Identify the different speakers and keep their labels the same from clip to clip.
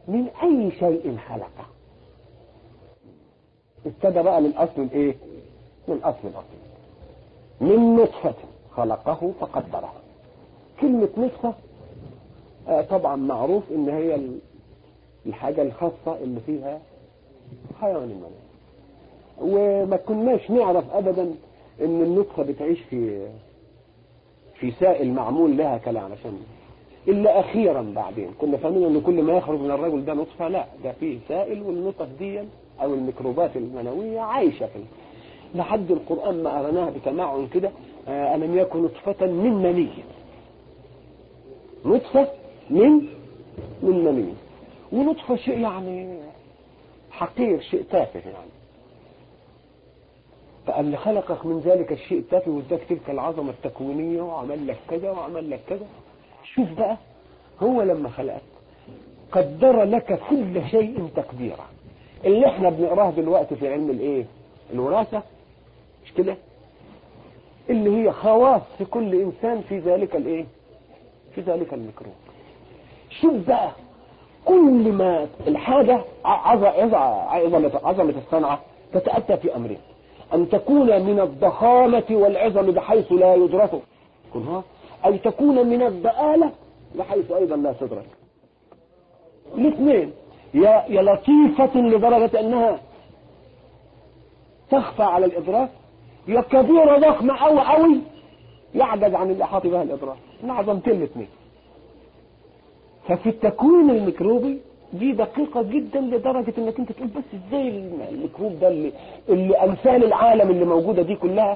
Speaker 1: من أي شيء خلقه ابتدى بقى من أصل الإيه من أصل الأصل من نطفة خلقه فقدره كلمة نطفة آه طبعا معروف ان هي الحاجة الخاصة اللي فيها حيوان المنام وما كناش نعرف ابدا ان النطفة بتعيش في في سائل معمول لها كلا علشان الا اخيرا بعدين كنا فاهمين ان كل ما يخرج من الرجل ده نطفة لا ده فيه سائل والنطف دي او الميكروبات المنوية عايشة فيه لحد القرآن ما أرناها بتمعن كده آه ألم يكن نطفة من مني نطفة من من مني ونطفة شيء يعني حقير شيء تافه يعني فاللي خلقك من ذلك الشيء التافه واداك تلك العظمة التكوينية وعمل لك كذا وعمل لك كذا شوف بقى هو لما خلقك قدر لك كل شيء تقديرا اللي احنا بنقراه دلوقتي في علم الايه الوراثة مش كده اللي هي خواص في كل انسان في ذلك الايه في ذلك الميكروب شوف بقى كل ما الحاجة عظمة عظمة الصنعة تتأتى في أمرين أن تكون من الضخامة والعظم بحيث لا يدرك كلها أو تكون من الضآلة بحيث أيضا لا تدرك الاثنين يا يا لطيفة لدرجة أنها تخفى على الإدراك يا كبيرة ضخمة أوي أوي يعجز عن الإحاطة بها الإدراك العظمتين الاثنين ففي التكوين الميكروبي دي دقيقة جدا لدرجة انك انت تقول بس ازاي الميكروب ده اللي, اللي امثال العالم اللي موجودة دي كلها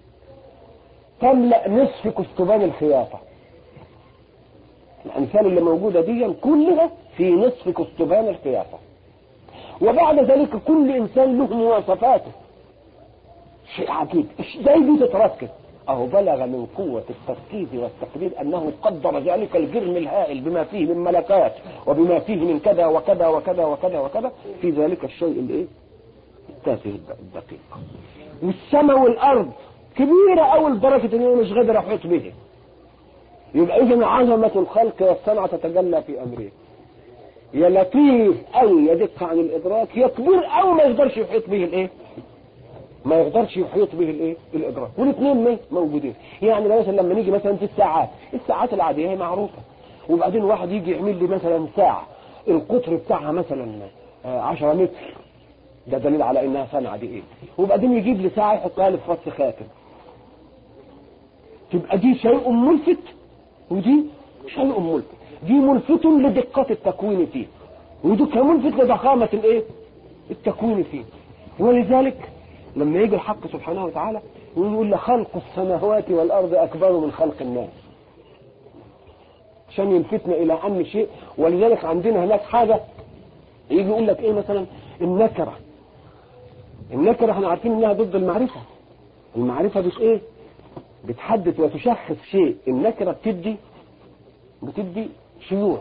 Speaker 1: تملأ نصف كستبان الخياطة الامثال اللي موجودة دي كلها في نصف كستبان الخياطة وبعد ذلك كل انسان له مواصفاته شيء عجيب ازاي دي تتركز أهو بلغ من قوة التركيز والتقدير أنه قدر ذلك الجرم الهائل بما فيه من ملكات وبما فيه من كذا وكذا وكذا وكذا وكذا في ذلك الشيء الايه التافه الدقيق والسماء والأرض كبيرة أول لدرجة أنه مش قادر أحيط به يبقى إذا عظمة الخلق والصنعة تتجلى في أمره يا لطيف أو يدق عن الإدراك يا كبير أو ما يقدرش يحيط به الإيه ما يقدرش يحيط به الايه الادراك والاثنين موجودين يعني مثلا لما نيجي مثلا في الساعات الساعات العاديه هي معروفه وبعدين واحد يجي يعمل لي مثلا ساعه القطر بتاعها مثلا 10 متر ده دليل على انها صنعه دي ايه وبعدين يجيب لي ساعه يحطها لي في فص خاتم تبقى دي شيء ملفت ودي شيء ملفت دي ملفت لدقه التكوين فيه ودي كملفت لضخامه الايه التكوين فيه ولذلك لما يجي الحق سبحانه وتعالى ويقول لخلق السماوات والأرض أكبر من خلق الناس عشان يلفتنا إلى أهم شيء ولذلك عندنا هناك حاجة يجي يقول لك إيه مثلا النكرة النكرة احنا عارفين إنها ضد المعرفة المعرفة مش إيه بتحدد وتشخص شيء النكرة بتدي بتدي شيوع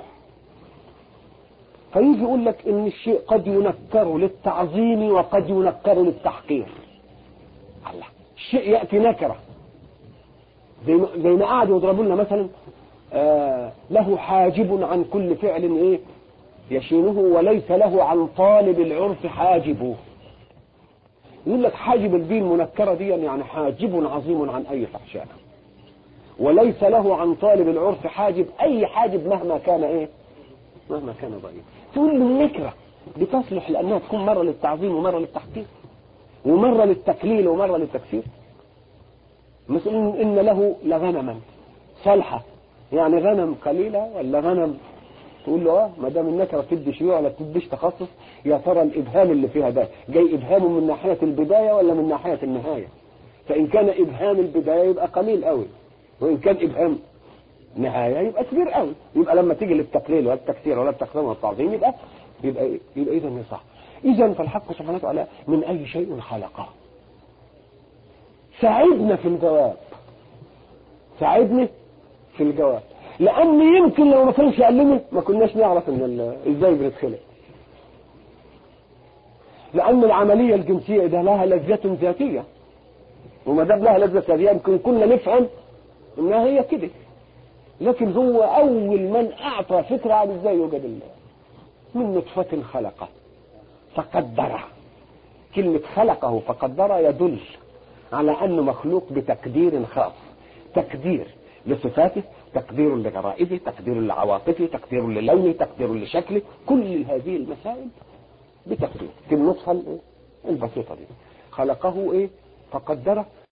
Speaker 1: فيجي يقول لك ان الشيء قد ينكر للتعظيم وقد ينكر للتحقير الله الشيء يأتي نكرة زي ما, زي ما قعدوا يضربوا لنا مثلا آه له حاجب عن كل فعل ايه يشينه وليس له عن طالب العرف حاجب يقول لك حاجب الدين منكرة دي يعني حاجب عظيم عن اي فحشاء وليس له عن طالب العرف حاجب اي حاجب مهما كان ايه مهما كان ضعيف تقول له النكرة بتصلح لأنها تكون مرة للتعظيم ومرة للتحقيق ومرة للتكليل ومرة للتكسير مثلا إن له لغنما صالحة يعني غنم قليلة ولا غنم تقول له اه ما دام النكره بتدي شيوع ولا بتديش تخصص يا ترى الابهام اللي فيها ده جاي ابهامه من ناحيه البدايه ولا من ناحيه النهايه فان كان ابهام البدايه يبقى قليل قوي وان كان ابهام نهاية يبقى كبير قوي يبقى لما تيجي للتقليل ولا التكسير ولا التقسيم ولا التعظيم يبقى يبقى يبقى اذا صح اذا فالحق سبحانه وتعالى من اي شيء خلقه ساعدنا في الجواب ساعدني في الجواب لان يمكن لو ما كانش يعلمه ما كناش نعرف ان ازاي بنتخلق لان العمليه الجنسيه ده لها لذه ذاتيه وما دام لها لذه ذاتيه يمكن كنا نفهم انها هي كده لكن هو أول من أعطى فكرة عن إزاي يوجد الله من نطفة خلقه فقدره كلمة خلقه فقدره يدل على أنه مخلوق بتقدير خاص تقدير لصفاته تقدير لغرائزه تقدير لعواطفه تقدير للونه تقدير لشكله كل هذه المسائل بتقدير في النطفة البسيطة دي خلقه ايه فقدره